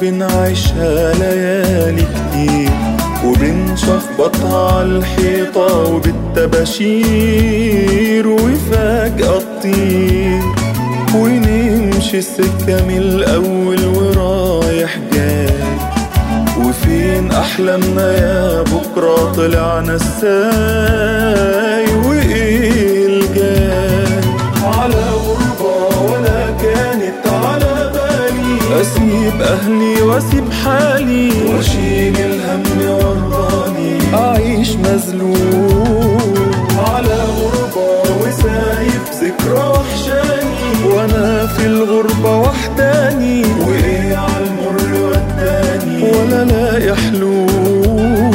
وبنعيشها ليالي كتير وبنشخبطها عالحيطة وبالتباشير وفجأة تطير ونمشي السكة من الأول ورايح جاي وفين أحلامنا يا بكرة طلعنا الساي وإيه الجاي على غربة ولا كانت على بالي أسيب أهلي وأسيب حالي وأشيل الهم وارضاني أعيش مذلول على غربة وسايب ذكرى وحشاني وأنا في الغربة وحداني وإيه عالمر وداني ولا لاقي حلول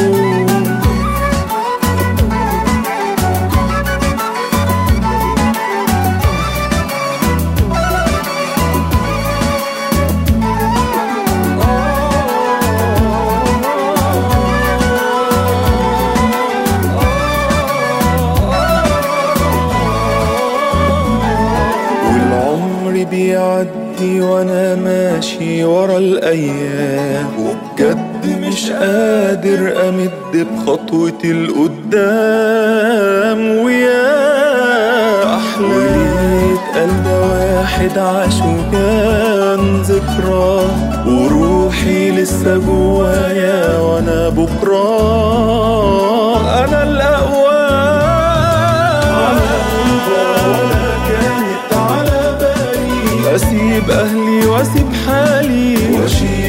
والعمر بيعدي وانا ماشي ورا الايام وبجد مش قادر امد بخطوتي لقدام ويا احلام قلب واحد عاش وكان ذكرى وروحي لسه جوايا وانا بكره انا الاقوى ولا كانت على بالي اسيب اهلي واسيب حالي واشيل